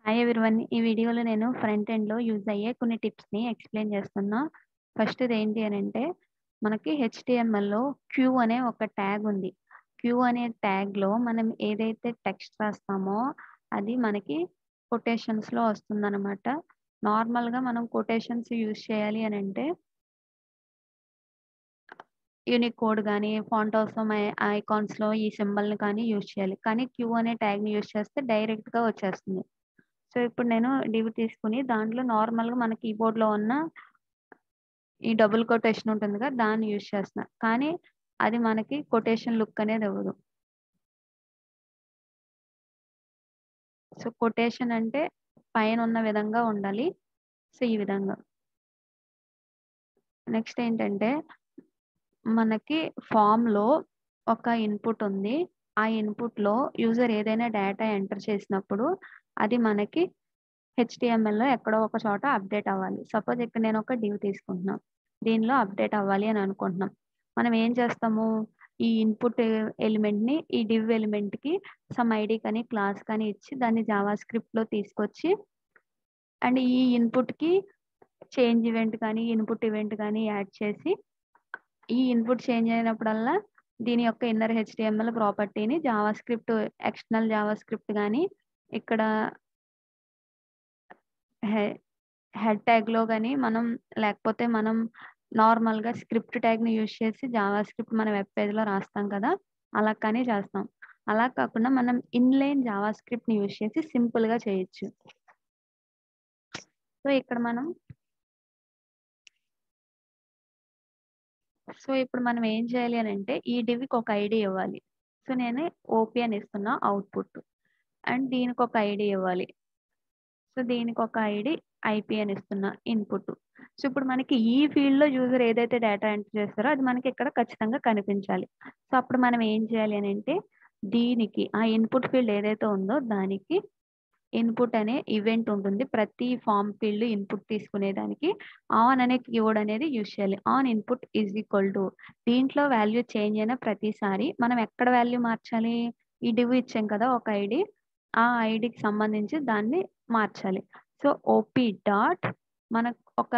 Hi everyone. ఈ వీడియోలో నేను ఫ్రంట్ ఎండ్‌లో యూజ్ అయ్యే కొన్ని టిప్స్‌ని ఎక్స్‌ప్లెయిన్ చేస్తున్నా. ఫస్ట్‌ది ఏంటి అనంటే, మనకి హెచ్‌టీఎంఎల్‌లో క్యూ అనే ఒక ట్యాగ్ ఉంది. క్యూ అనే ట్యాగ్‌లో మనం ఏదైతే టెక్స్ట్ రాస్తామో, అది మనకి కొటేషన్స్‌లో వస్తుందనమాట. నార్మల్‌గా మనం కొటేషన్స్ యూజ్ చేయాలి అనంటే యూనికోడ్ గాని, ఫాంట్ అవసరం ఐ ఐకాన్స్‌లో ఈ సింబల్‌ని కానీ యూజ్ చేయాలి. కానీ క్యూ అనే ట్యాగ్‌ని యూజ్ చేస్తే డైరెక్ట్‌గా వచ్చేస్తుంది. సో, ఇప్పుడు నేను డివ్ తీసుకొని దాంట్లో నార్మల్‌గా మన కీబోర్డ్‌లో ఉన్న ఈ డబుల్ కొటేషన్ ఉంటుందిగా దాన్ని యూజ్ చేస్తున్నా. కానీ అది మనకి కొటేషన్ లుక్ అనేది ఇవ్వదు. సో, కొటేషన్ అంటే పైనున్న విధంగా ఉండాలి. సో, ఈ విధంగా. నెక్స్ట్ ఏంటంటే, మనకి ఫార్మ్‌లో ఒక ఇన్‌పుట్ ఉంది. ఆ ఇన్‌పుట్‌లో యూజర్ ఏదైనా డేటా ఎంటర్ చేసినప్పుడు అది మనకి హెచ్‌టీఎంఎల్‌లో ఎక్కడో ఒక చోట అప్డేట్ అవ్వాలి. సపోజ్ ఇక్కడ నేను ఒక డివ్ తీసుకుంటున్నా. దీనిలో అప్డేట్ అవ్వాలి అని అనుకుంటున్నాం. మనం ఏం చేస్తాము? ఈ ఇన్‌పుట్ ఎలిమెంట్‌ని ఈ డివ్ ఎలిమెంట్‌కి సమ్ ఐడీ కానీ, క్లాస్ కానీ ఇచ్చి దాన్ని జావా స్క్రిప్ట్‌లో తీసుకొచ్చి అండ్ ఈ ఇన్‌పుట్‌కి చేంజ్ ఈవెంట్ కానీ, ఇన్‌పుట్ ఈవెంట్ కానీ యాడ్ చేసి ఈ ఇన్‌పుట్ చేంజ్ అయినప్పుడల్లా దీని యొక్క ఇన్నర్ హెచ్‌టీఎంఎల్ ప్రాపర్టీని JavaScript external JavaScript గాని, ఇక్కడ హె హెడ్ ట్యాగ్‌లో గాని మనం లేకపోతే మనం నార్మల్‌గా స్క్రిప్ట్ ట్యాగ్‌ని యూజ్ చేసి జావా స్క్రిప్ట్ మన వెబ్ పేజ్‌లో రాస్తాం కదా! అలా కానీ చేస్తాం. అలా కాకుండా మనం ఇన్‌లైన్ జావా స్క్రిప్ట్‌ని యూజ్ చేసి సింపుల్‌గా చేయొచ్చు. సో, ఇక్కడ మనం సో, ఇప్పుడు మనం ఏం చేయాలి అనంటే, ఈ డివ్‌కి ఒక ఐడీ ఇవ్వాలి. సో, నేను ఓపీ అని ఇస్తున్నా అవుట్‌పుట్. అండ్ దీనికి ఒక ఐడీ ఇవ్వాలి. సో, దీనికి ఒక ఐడీ ఐపీ అని ఇస్తున్నా ఇన్‌పుట్. సో, ఇప్పుడు మనకి ఈ ఫీల్డ్‌లో యూజర్ ఏదైతే డేటా ఎంటర్ చేస్తారో అది మనకి ఇక్కడ ఖచ్చితంగా కనిపించాలి. సో, అప్పుడు మనం ఏం చేయాలి అనంటే, దీనికి ఆ ఇన్‌పుట్ ఫీల్డ్ ఏదైతే ఉందో దానికి ఇన్‌పుట్ అనే ఈవెంట్ ఉంటుంది. ప్రతి ఫార్మ్ ఫీల్డ్ ఇన్‌పుట్ తీసుకునేదానికి ఆన్ అనే కీవర్డ్ అనేది యూజ్ చేయాలి. On input is equal to దీంట్లో వాల్యూ చేంజ్ అయిన ప్రతిసారి మనం ఎక్కడ వాల్యూ మార్చాలి? ఈ డివ్ ఇచ్చాం కదా! ఒక ఐడీ. ఆ ఐడీకి సంబంధించి దాన్ని మార్చాలి. సో, ఓపీ డాట్ మనకు ఒక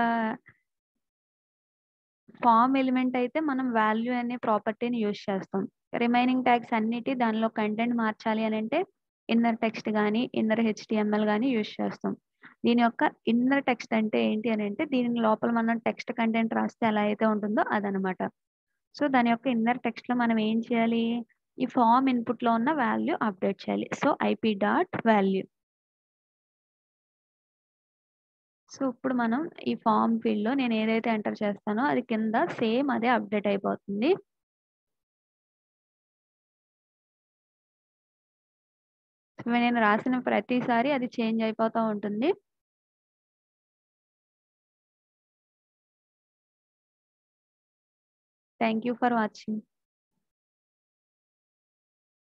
ఫార్మ్ ఎలిమెంట్ అయితే మనం వాల్యూ అనే ప్రాపర్టీని యూజ్ చేస్తాం. రిమైనింగ్ ట్యాగ్స్ అన్నిటి దానిలో కంటెంట్ మార్చాలి అనంటే ఇన్నర్ టెక్స్ట్ గాని, ఇన్నర్ హెచ్‌టీఎంఎల్ గాని యూజ్ చేస్తాం. దీని యొక్క ఇన్నర్ టెక్స్ట్ అంటే ఏంటి అనంటే దీని లోపల మనం టెక్స్ట్ కంటెంట్ రాస్తే ఎలా అయితే ఉంటుందో అదనమాట. సో, దాని యొక్క ఇన్నర్ టెక్స్ట్‌లో మనం ఏం చేయాలి? ఈ ఫార్మ్ ఇన్‌పుట్‌లో ఉన్న వాల్యూ అప్డేట్ చేయాలి. So, IP dot value. So, ఇప్పుడు మనం ఈ ఫార్మ్ ఫీల్డ్‌లో నేను ఏదైతే ఎంటర్ చేస్తానో అది కింద సేమ్ అదే అప్డేట్ అయిపోతుంది. నేను రాసిన ప్రతిసారి అది చేంజ్ అయిపోతా ఉంటుంది. Thank you for watching.